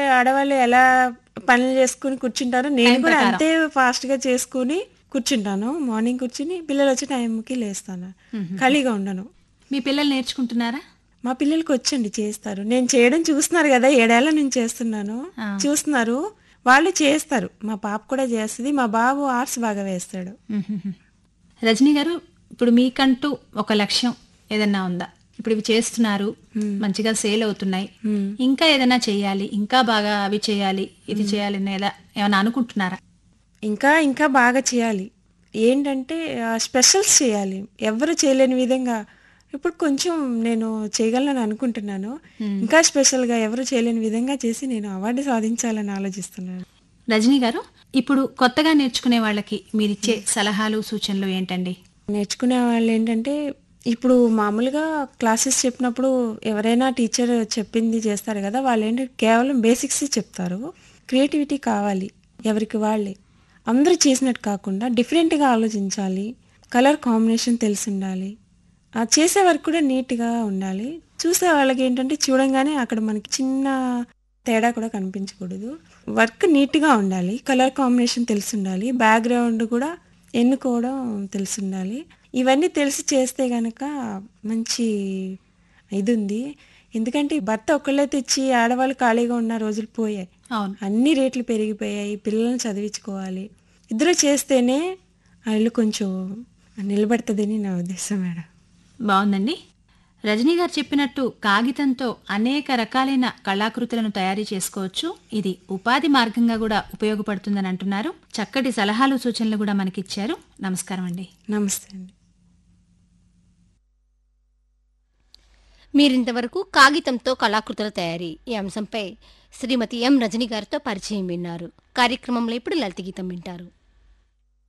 ఆడవాళ్ళు ఎలా పనులు చేసుకుని కూర్చుంటారో నేను కూడా అంతే ఫాస్ట్ గా చేసుకుని కూర్చుంటాను మార్నింగ్ కూర్చుని పిల్లలు వచ్చే టైంకి లేస్తాను ఖాళీగా ఉండను మీ పిల్లలు నేర్చుకుంటున్నారా మా పిల్లలకి వచ్చండి చేస్తారు నేను చేయడం చూస్తున్నారు కదా ఏడేళ్ల నుంచి చేస్తున్నాను చూస్తున్నారు వాళ్ళు చేస్తారు మా పాప కూడా చేస్తుంది మా బాబు ఆర్ట్స్ బాగా వేస్తాడు మ్మ్. రజనీ గారు ఇప్పుడు మీకంటూ ఒక లక్ష్యం ఏదన్నా ఉందా ఇప్పుడు ఇవి చేస్తున్నారు మంచిగా సేల్ అవుతున్నాయి ఇంకా ఏదైనా చేయాలి ఇంకా బాగా అవి చేయాలి ఇది చేయాలి అనేదా ఏమైనా అనుకుంటున్నారా ఇంకా ఇంకా బాగా చేయాలి ఏంటంటే స్పెషల్స్ చేయాలి ఎవరు చేయలేని విధంగా ఇప్పుడు కొంచెం నేను చేయగలను అనుకుంటున్నాను ఇంకా స్పెషల్గా ఎవరు చేయలేని విధంగా చేసి నేను అవార్డు సాధించాలని ఆలోచిస్తున్నాను రజనీ గారు ఇప్పుడు కొత్తగా నేర్చుకునే వాళ్ళకి మీరిచ్చే సలహాలు సూచనలు ఏంటండి నేర్చుకునే వాళ్ళు ఏంటంటే ఇప్పుడు మామూలుగా క్లాసెస్ చెప్పినప్పుడు ఎవరైనా టీచర్ చెప్పింది చేస్తారు కదా వాళ్ళు ఏంటంటే కేవలం బేసిక్స్ చెప్తారు క్రియేటివిటీ కావాలి ఎవరికి వాళ్ళే అందరూ చేసినట్టు కాకుండా డిఫరెంట్గా ఆలోచించాలి కలర్ కాంబినేషన్ తెలిసి ఉండాలి ఆ చేసే వరకు కూడా నీట్గా ఉండాలి చూసే వాళ్ళకి ఏంటంటే చూడంగానే అక్కడ మనకి చిన్న తేడా కూడా కనిపించకూడదు వర్క్ నీట్గా ఉండాలి కలర్ కాంబినేషన్ తెలిసి ఉండాలి బ్యాక్గ్రౌండ్ కూడా ఎన్నుకోవడం తెలిసి ఉండాలి ఇవన్నీ తెలిసి చేస్తే గనక మంచి ఇది ఉంది ఎందుకంటే భర్త ఒక్కళ్ళే తెచ్చి ఆడవాళ్ళు ఖాళీగా ఉన్న రోజులు పోయాయి అవును అన్ని రేట్లు పెరిగిపోయాయి పిల్లల్ని చదివించుకోవాలి ఇద్దరు చేస్తేనే ఆ ఇల్లు కొంచెం నిలబడుతుందని నా ఉద్దేశం మేడం బాగుందండి రజనీ గారు చెప్పినట్టు కాగితంతో అనేక రకాలైన కళాకృతులను తయారు చేసుకోవచ్చు ఇది ఉపాధి మార్గంగా కూడా ఉపయోగపడుతుందని అంటున్నారు చక్కటి సలహాలు సూచనలు కూడా మనకిచ్చారు నమస్కారం అండి నమస్తే అండి మీరింతవరకు కాగితంతో కళాకృతుల తయారీ ఈ అంశంపై శ్రీమతి ఎం రజని గారితో పరిచయం విన్నారు కార్యక్రమంలో ఇప్పుడు లలిత గీతం వింటారు